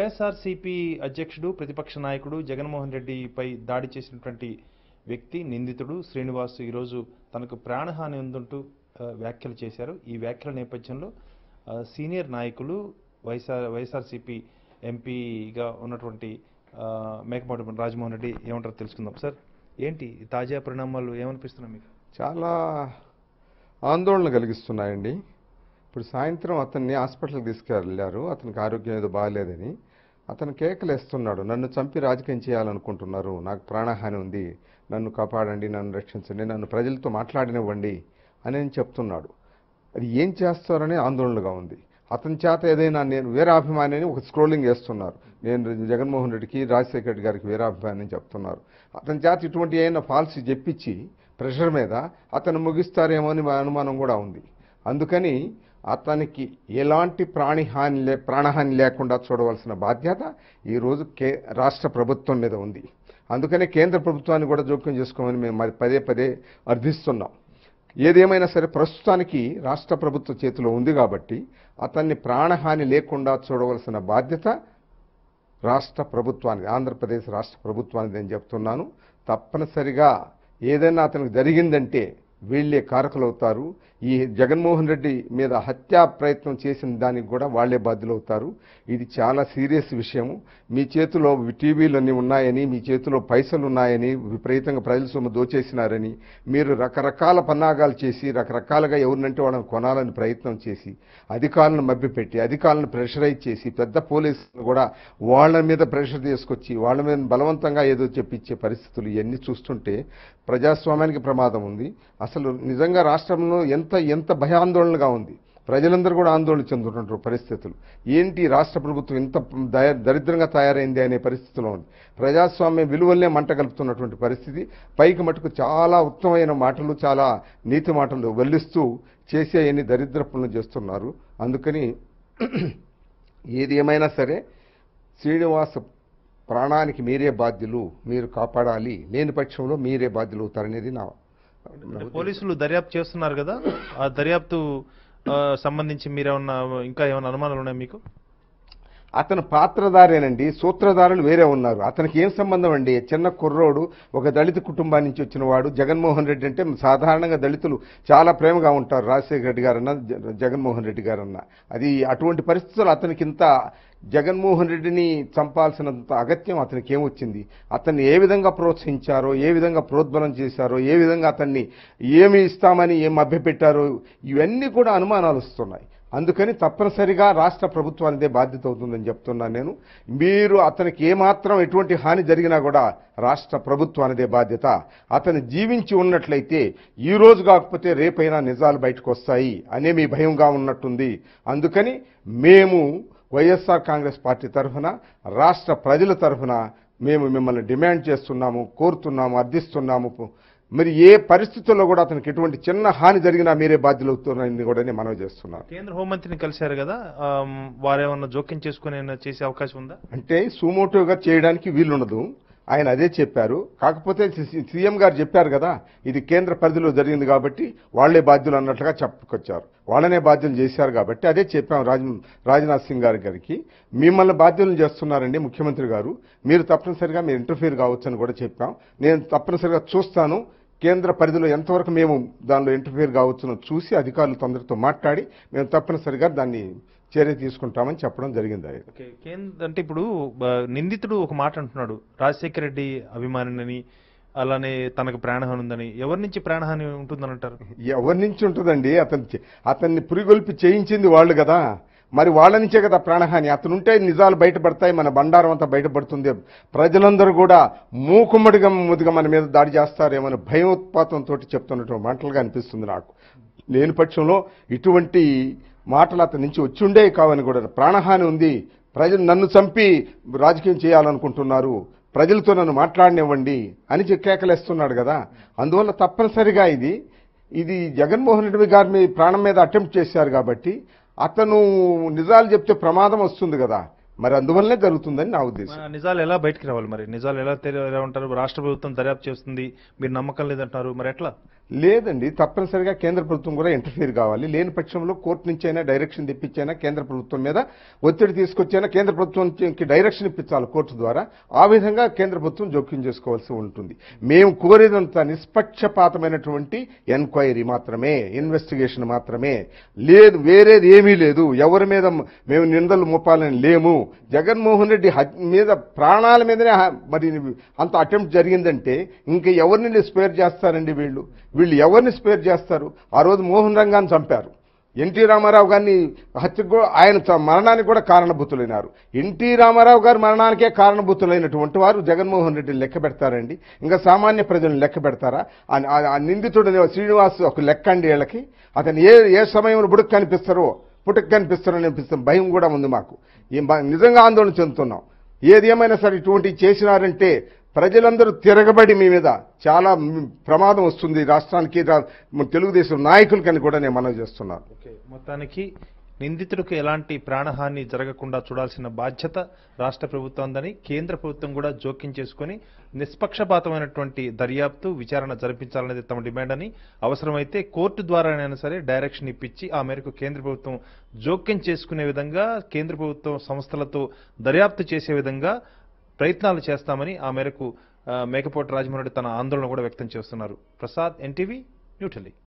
వైఎస్ఆర్సీపీ అధ్యక్షుడు ప్రతిపక్ష నాయకుడు జగన్మోహన్ రెడ్డిపై దాడి చేసినటువంటి వ్యక్తి నిందితుడు శ్రీనివాస్ ఈరోజు తనకు ప్రాణహాని ఉందంటూ ఆ, వ్యాఖ్యలు చేశారు ఈ వ్యాఖ్యల నేపథ్యంలో ఆ, సీనియర్ నాయకులు వైఎస్ఆర్ వైఎస్ఆర్సీపీ ఎంపీగా ఉన్నటువంటి ఆ, మేకపాటి రాజమోహన్ రెడ్డి ఏమంటారో తెలుసుకుందాం సార్ ఏంటి ఈ తాజా పరిణామాలు ఏమనిపిస్తున్నాయి మీకు చాలా ఆందోళన కలిగిస్తున్నాయండి ఇప్పుడు సాయంత్రం అతన్ని హాస్పిటల్కి తీసుకెళ్ళారు అతనికి ఆరోగ్యం ఏదో బాగాలేదని అతను కేకలేస్తున్నాడు నన్ను చంపి రాజకీయం చేయాలనుకుంటున్నారు నాకు ప్రాణహాని ఉంది నన్ను కాపాడండి నన్ను రక్షించండి నన్ను ప్రజలతో మాట్లాడనివ్వండి అని ఆయన చెప్తున్నాడు అది ఏం చేస్తారని ఆందోళనగా ఉంది అతని చేత ఏదైనా నేను వీరాభిమాని అని ఒక స్క్రోలింగ్ చేస్తున్నారు నేను జగన్మోహన్ రెడ్డికి రాజశేఖర రెడ్డి గారికి వీరాభిమాని అని చెప్తున్నారు అతని చేత ఇటువంటి ఏమైనా ఫాల్స్ చెప్పించి ప్రెషర్ మీద అతను ముగిస్తారేమో అని మా అనుమానం కూడా ఉంది అందుకని అతనికి ఎలాంటి ప్రాణిహాని లే ప్రాణహాని లేకుండా చూడవలసిన బాధ్యత ఈరోజు కే రాష్ట్ర ప్రభుత్వం మీద ఉంది అందుకనే కేంద్ర ప్రభుత్వాన్ని కూడా జోక్యం చేసుకోమని మేము మరి పదే పదే అర్థిస్తున్నాం ఏదేమైనా సరే ప్రస్తుతానికి రాష్ట్ర ప్రభుత్వ చేతిలో ఉంది కాబట్టి అతన్ని ప్రాణహాని లేకుండా చూడవలసిన బాధ్యత రాష్ట్ర ప్రభుత్వానికి ఆంధ్రప్రదేశ్ రాష్ట్ర ప్రభుత్వానికి నేను చెప్తున్నాను తప్పనిసరిగా ఏదైనా అతనికి జరిగిందంటే వీళ్ళే కారకులవుతారు ఈ జగన్మోహన్ రెడ్డి మీద హత్యా ప్రయత్నం చేసిన దానికి కూడా వాళ్ళే బాధ్యులవుతారు ఇది చాలా సీరియస్ విషయము మీ చేతిలో టీవీలు అన్నీ ఉన్నాయని మీ చేతిలో పైసలు ఉన్నాయని విపరీతంగా ప్రజల సొమ్ము దోచేసినారని మీరు రకరకాల పన్నాగాలు చేసి రకరకాలుగా ఎవరినంటే వాళ్ళని కొనాలని ప్రయత్నం చేసి అధికారులను మభ్యపెట్టి అధికారులను ప్రెషరైజ్ చేసి పెద్ద పోలీసులు కూడా వాళ్ళ మీద ప్రెషర్ తీసుకొచ్చి వాళ్ళ మీద బలవంతంగా ఏదో చెప్పించే పరిస్థితులు ఇవన్నీ చూస్తుంటే ప్రజాస్వామ్యానికి ప్రమాదం ఉంది అసలు నిజంగా రాష్ట్రంలో ఎంత ఎంత భయాందోళనగా ఉంది ప్రజలందరూ కూడా ఆందోళన చెందుతున్నారు పరిస్థితులు ఏంటి రాష్ట్ర ప్రభుత్వం ఇంత దయ- దరిద్రంగా తయారైంది అనే పరిస్థితిలో ఉంది ప్రజాస్వామ్య విలువలనే మంట కలుపుతున్నటువంటి పరిస్థితి పైకి మటుకు చాలా ఉత్తమమైన మాటలు చాలా నీతి మాటలు వెల్లిస్తూ చేసే ఎన్ని దరిద్ర పనులు చేస్తున్నారు అందుకని ఏది ఏమైనా సరే శ్రీనివాస ప్రాణానికి మీరే బాధ్యులు మీరు కాపాడాలి లేని పక్షంలో మీరే బాధ్యులు అవుతారనేది నా అంటే పోలీసులు దర్యాప్తు చేస్తున్నారు కదా ఆ దర్యాప్తు ఆ, సంబంధించి మీరేమన్నా ఇంకా ఏమైనా అనుమానాలు ఉన్నాయి మీకు అతను పాత్రధారేనండి సూత్రధారులు వేరే ఉన్నారు అతనికి ఏం సంబంధం అండి చిన్న కుర్రోడు ఒక దళిత కుటుంబం నుంచి వచ్చిన వాడు జగన్మోహన్ రెడ్డి అంటే సాధారణంగా దళితులు చాలా ప్రేమగా ఉంటారు రాజశేఖర రెడ్డి గారన్నా జ- జగన్మోహన్ రెడ్డి గారన్నా అది అటువంటి పరిస్థితులు అతనికి ఇంత జగన్మోహన్ రెడ్డిని చంపాల్సినంత అగత్యం అతనికి ఏమొచ్చింది అతన్ని ఏ విధంగా ప్రోత్సహించారో ఏ విధంగా ప్రోద్బలం చేశారో ఏ విధంగా అతన్ని ఏమి ఇస్తామని ఏం మభ్యపెట్టారో ఇవన్నీ కూడా అనుమానాలు వస్తున్నాయి అందుకని తప్పనిసరిగా రాష్ట్ర ప్రభుత్వానిదే బాధ్యత అవుతుందని చెప్తున్నాను నేను మీరు అతనికి ఏమాత్రం ఎటువంటి హాని జరిగినా కూడా రాష్ట్ర ప్రభుత్వానిదే బాధ్యత అతను జీవించి ఉన్నట్లయితే ఈ రోజు కాకపోతే రేపైనా నిజాలు బయటకు వస్తాయి అనే మీ భయంగా ఉన్నట్టుంది అందుకని మేము వైఎస్ఆర్ కాంగ్రెస్ పార్టీ తరఫున రాష్ట్ర ప్రజల తరఫున మేము మిమ్మల్ని డిమాండ్ చేస్తున్నాము కోరుతున్నాము అర్థిస్తున్నాము మరి ఏ పరిస్థితుల్లో కూడా అతనికి ఎటువంటి చిన్న హాని జరిగినా మీరే బాధ్యులవుతున్నారని కూడా నేను మనవి చేస్తున్నాను కేంద్ర హోంమంత్రిని కలిశారు కదా ఆమ్, వారేమన్నా జోక్యం చేసుకుని ఏమైనా చేసే అవకాశం ఉందా అంటే సుమోటోగా చేయడానికి వీలుండదు ఆయన అదే చెప్పారు కాకపోతే సి- సీఎం గారు చెప్పారు కదా ఇది కేంద్ర పరిధిలో జరిగింది కాబట్టి వాళ్లే బాధ్యులు అన్నట్లుగా చెప్పుకొచ్చారు వాళ్ళనే బాధ్యులు చేశారు కాబట్టి అదే చెప్పాం రాజ్ రాజ్నాథ్ సింగ్ గారి గారికి మిమ్మల్ని బాధ్యులను చేస్తున్నారండి ముఖ్యమంత్రి గారు మీరు తప్పనిసరిగా మీరు ఇంటర్ఫీర్ కావచ్చని కూడా చెప్పాం నేను తప్పనిసరిగా చూస్తాను కేంద్ర పరిధిలో ఎంతవరకు మేము దానిలో ఇంటర్ఫీర్ కావచ్చునో చూసి అధికారులతో అందరితో మాట్లాడి మేము తప్పనిసరిగా దాన్ని చర్య తీసుకుంటామని చెప్పడం జరిగింది ఆయన ఓకే కేంద్ర అంటే ఇప్పుడు బ- నిందితుడు ఒక మాట అంటున్నాడు రాజశేఖర రెడ్డి అభిమానిని అలానే తనకు ప్రాణహాని ఉందని ఎవరి నుంచి ప్రాణహాని ఉంటుందని అంటారు ఎవరి నుంచి ఉంటుందండి అతని చే- అతన్ని పురిగొల్పి చేయించింది వాళ్ళు కదా మరి వాళ్ళ నుంచే కదా ప్రాణహాని అతను ఉంటే నిజాలు బయటపడతాయి మన బండారం అంతా బయటపడుతుంది ప్రజలందరూ కూడా మూకుమ్మడిగా ముదిగా మన మీద దాడి చేస్తారేమో భయోత్పాతంతో చెప్తున్నటువంటి మాటలుగా అనిపిస్తుంది నాకు లేని పక్షంలో ఇటువంటి మాటలు అతని నుంచి వచ్చి ఉండే కావని కూడా ప్రాణహాని ఉంది ప్రజలు నన్ను చంపి రాజకీయం చేయాలనుకుంటున్నారు ప్రజలతో నన్ను మాట్లాడనివ్వండి అని చెప్పి కేకలేస్తున్నాడు కదా అందువల్ల తప్పనిసరిగా ఇది ఇది జగన్మోహన్ రెడ్డి గారి మీ ప్రాణం మీద అటెంప్ట్ చేశారు కాబట్టి అతను నిజాలు చెప్తే ప్రమాదం వస్తుంది కదా మరి అందువల్లనే జరుగుతుందని నా ఉద్దేశం మన నిజాలు ఎలా బయటికి రావాలి మరి నిజాలు ఎలా తెలి- ఎలా ఉంటారు రాష్ట్ర ప్రభుత్వం దర్యాప్తు చేస్తుంది మీరు నమ్మకం లేదంటున్నారు మరి ఎట్లా లేదండి తప్పనిసరిగా కేంద్ర ప్రభుత్వం కూడా ఇంటర్ఫీర్ కావాలి లేని పక్షంలో కోర్టు నుంచి అయినా డైరెక్షన్ తెప్పించైనా కేంద్ర ప్రభుత్వం మీద ఒత్తిడి తీసుకొచ్చైనా కేంద్ర ప్రభుత్వంకి డైరెక్షన్ ఇప్పించాలి కోర్టు ద్వారా ఆ విధంగా కేంద్ర ప్రభుత్వం జోక్యం చేసుకోవాల్సి ఉంటుంది మేము కోరేదంతా నిష్పక్షపాతమైనటువంటి ఎన్క్వైరీ మాత్రమే ఇన్వెస్టిగేషన్ మాత్రమే లేదు వేరేది ఏమీ లేదు ఎవరి మీద మేము నిందలు మోపాలని లేము జగన్మోహన్ రెడ్డి హత్- మీద ప్రాణాల మీదనే హ- మరి అంత అటెంప్ట్ జరిగిందంటే ఇంకా ఎవరిని స్పేర్ చేస్తారండి వీళ్ళు వీళ్ళు ఎవరిని స్పేర్ చేస్తారు ఆ రోజు మోహన్ రంగాన్ని చంపారు ఎన్టీ రామారావు గారిని హత్యకు కూడా- ఆయన చ- మరణానికి కూడా కారణభూతులైనారు ఎన్టీ రామారావు గారి మరణానికే కారణభూతులైనటువంటి వారు జగన్మోహన్ రెడ్డిని లెక్క పెడతారండి ఇంకా సామాన్య ప్రజలను లెక్క పెడతారా ఆ- ఆ- ఆ నిందితుడు శ్రీనివాస్ ఒక లెక్క అండి వీళ్ళకి అతను ఏ ఏ సమయంలో బుడుకు కనిపిస్తారో పుట్టుకు కనిపిస్తారో అనిపిస్తుంది భయం కూడా ఉంది మాకు ఈ బ- నిజంగా ఆందోళన చెందుతున్నాం ఏది ఏమైనా సరే ఇటువంటివి చేసినారంటే ప్రజలందరూ తిరగబడి మీ మీద చాలా మ్, ప్రమాదం వస్తుంది రాష్ట్రానికి రా- తెలుగుదేశం నాయకులకని కూడా నేను మనవి చేస్తున్నాను ఓకే మొత్తానికి నిందితుడికి ఎలాంటి ప్రాణహాని జరగకుండా చూడాల్సిన బాధ్యత రాష్ట్ర ప్రభుత్వందని కేంద్ర ప్రభుత్వం కూడా జోక్యం చేసుకొని నిష్పక్షపాతమైనటువంటి దర్యాప్తు విచారణ జరిపించాలనేది తమ డిమాండ్ అని అవసరమైతే కోర్టు ద్వారానైనా సరే డైరెక్షన్ ఇప్పించి ఆ మేరకు కేంద్ర ప్రభుత్వం జోక్యం చేసుకునే విధంగా కేంద్ర ప్రభుత్వం సంస్థలతో దర్యాప్తు చేసే విధంగా ప్రయత్నాలు చేస్తామని ఆ మేరకు ఆ, మేకపోటి రాజమోహన్ రెడ్డి తన ఆందోళన కూడా వ్యక్తం చేస్తున్నారు ప్రసాద్ ఎన్టీవీ న్యూఢిల్లీ